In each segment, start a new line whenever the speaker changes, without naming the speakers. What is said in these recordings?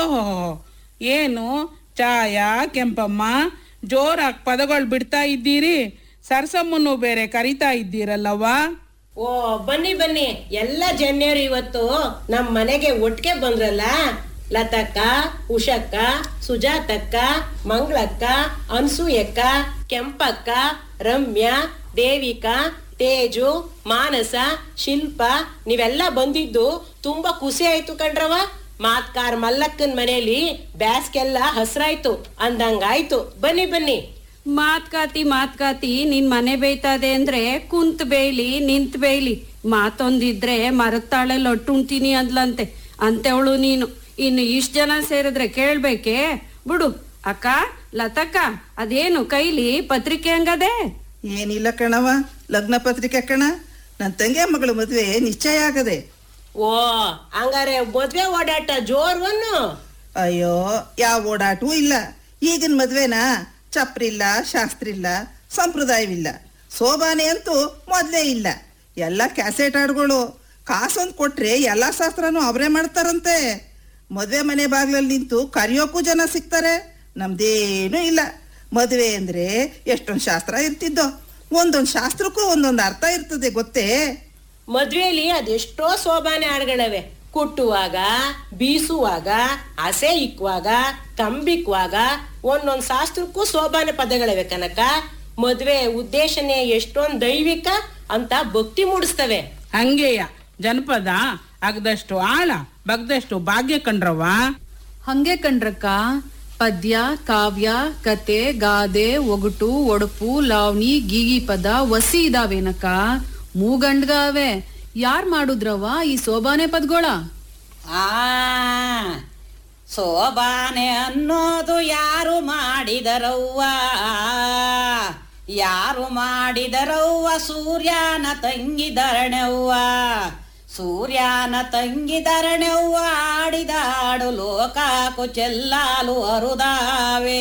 ಓಹೋ ಏನು ಚಾಯ ಕೆಂಪಮ್ಮ ಜೋರಾಗಿ ಪದಗಳು ಬಿಡ್ತಾ ಇದ್ದೀರಿ ಸರ್ಸಮ್ಮನ್ನು ಬೇರೆ ಕರಿತಾ ಇದ್ದೀರಲ್ಲವ್ವ
ಓ ಬನ್ನಿ ಬನ್ನಿ ಎಲ್ಲ ಜನ್ಯರು ಇವತ್ತು ನಮ್ ಮನೆಗೆ ಒಟ್ಟಿಗೆ ಬಂದ್ರಲ್ಲ ಲತಕ್ಕ ಉಷಕ್ಕ ಸುಜಾತಕ್ಕ ಮಂಗಳಕ್ಕ ಅನ್ಸೂಯಕ್ಕ ಕೆಂಪಕ್ಕ ರಮ್ಯಾ ದೇವಿಕಾ ತೇಜು ಮಾನಸ ಶಿಲ್ಪ ನೀವೆಲ್ಲ ಬಂದಿದ್ದು ತುಂಬಾ ಖುಷಿ ಆಯ್ತು ಕಣ್ರವ ಮಾತ್ಕಾರ್ ಮಲ್ಲಕ್ಕನ್ ಮನೆಯಲ್ಲಿ ಬ್ಯಾಸ್ಗೆಲ್ಲ ಹಸ್ರಾಯ್ತು ಅಂದಂಗಾಯ್ತು ಬನ್ನಿ ಬನ್ನಿ
ಮಾತ್ಕಾತಿ ಮಾತ್ಕಾತಿ ನಿನ್ ಮನೆ ಬೇಯ್ತದೆ ಅಂದ್ರೆ ಕುಂತ್ ಬೇಯ್ಲಿ ನಿಂತ್ ಬೇಯ್ಲಿ ಮಾತೊಂದಿದ್ರೆ ಮರದ ತಾಳೆ ಲೊಟ್ಟುಣ್ತೀನಿ ಅಂದ್ಲಂತೆ ಅಂತವಳು ನೀನು ಇನ್ನು ಇಷ್ಟ್ ಜನ ಸೇರಿದ್ರೆ ಕೇಳ್ಬೇಕೆ ಬಿಡು ಅಕ್ಕ ಲತಕ್ಕ ಅದೇನು ಕೈಲಿ ಪತ್ರಿಕೆ ಹಂಗದೆ
ಏನಿಲ್ಲ ಕಣವ ಲಗ್ನ ಪತ್ರಿಕೆ ಕಣ ನನ್ನ ತಂಗಿ ಮಗಳ ಮದುವೆ ನಿಶ್ಚಯ ಆಗದೆ
ಓ ಹಂಗಾರೆ ಮದ್ವೆ ಓಡಾಟ ಜೋರ್ವನ್ನು
ಅಯ್ಯೋ ಯಾವ ಓಡಾಟವೂ ಇಲ್ಲ ಈಗಿನ ಮದ್ವೆನಾ ಚಪ್ರಿಲ್ಲ ಶಾಸ್ತ್ರಿಲ್ಲ ಸಂಪ್ರದಾಯವಿಲ್ಲ ಶೋಭಾನೆ ಅಂತೂ ಮೊದಲೇ ಇಲ್ಲ ಎಲ್ಲ ಕ್ಯಾಸೆಟ್ ಹಾಡುಗಳು ಕಾಸೊಂದು ಕೊಟ್ರೆ ಎಲ್ಲ ಶಾಸ್ತ್ರನೂ ಅವರೇ ಮಾಡ್ತಾರಂತೆ ಮದುವೆ ಮನೆ ಬಾಗ್ಲಲ್ಲಿ ನಿಂತು ಕರಿಯೋಕ್ಕೂ ಜನ ಸಿಗ್ತಾರೆ ನಮ್ದೇನೂ ಇಲ್ಲ ಮದುವೆ ಅಂದ್ರೆ ಎಷ್ಟೊಂದು ಶಾಸ್ತ್ರ ಇರ್ತಿದ್ದೋ ಒಂದೊಂದು ಶಾಸ್ತ್ರಕ್ಕೂ ಒಂದೊಂದು ಅರ್ಥ ಇರ್ತದೆ ಗೊತ್ತೇ
ಮದ್ವೆಲಿ ಅದೆಷ್ಟೋ ಸೋಬಾನೆ ಹಾಡುಗಳವೆ ಕುಟ್ಟುವಾಗ ಬೀಸುವಾಗ ಹಸೆ ಇಕ್ಕುವಾಗ ಕಂಬಿಕ್ಕುವಾಗ ಒಂದೊಂದ್ ಶಾಸ್ತ್ರಕ್ಕೂ ಸೋಬಾನೆ ಪದಗಳಿವೆ ಕನಕ ಮದ್ವೆ ಉದ್ದೇಶನೇ ಎಷ್ಟೊಂದ್ ದೈವಿಕ ಅಂತ ಭಕ್ತಿ ಮೂಡಿಸ್ತವೆ
ಹಂಗೆಯ ಜನಪದ ಅಗದಷ್ಟು ಆಳ ಬಗ್ದಷ್ಟು ಭಾಗ್ಯ ಕಂಡ್ರವ್ವ
ಹಂಗೆ ಕಂಡ್ರಕ್ಕ ಪದ್ಯ ಕಾವ್ಯ ಕತೆ ಗಾದೆ ಒಗಟು ಒಡಪು ಲಾವಣಿ ಗೀಗಿ ಪದ ವಸಿ ಇದಾವೇನಕ್ಕ ಮೂಗಂಡ್ಗಾವೆ ಯಾರ್ ಮಾಡುದ್ರವ್ವ ಈ ಸೋಬಾನೆ ಪದ್ಗೋಳ
ಆ ಸೋಬಾನೆ ಅನ್ನೋದು ಯಾರು ಮಾಡಿದರವ್ವ ಯಾರು ಮಾಡಿದರವ್ವ ಸೂರ್ಯನ ತಂಗಿದರಣೆವ್ವ ಸೂರ್ಯನ ತಂಗಿದರಣೆವ್ವ ಆಡಿದಾಡು ಲೋಕಾಕು ಚೆಲ್ಲಾಲು ಅರುದಾವೇ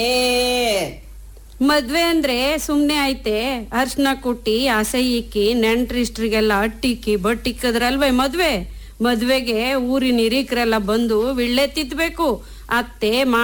ಮದ್ವೆ ಅಂದ್ರೆ ಸುಮ್ನೆ ಐತೆ ಅರ್ಶನ ಕುಟ್ಟಿ ಆಸೆ ಇಕ್ಕಿ ನೆಂಟ್ರಿಸ್ಟ್ರಿಗೆಲ್ಲ ಅಟ್ಟಿಕ್ಕಿ ಬಟ್ಟಿಕ್ಕದ್ರಲ್ವೇ ಮದ್ವೆ ಮದ್ವೆಗೆ ಊರಿನ ಹಿರೀಕರೆಲ್ಲ ಬಂದು ವಿಳ್ಳೆ ತಿತ್ಬೇಕು ಅತ್ತೆ ಮಾ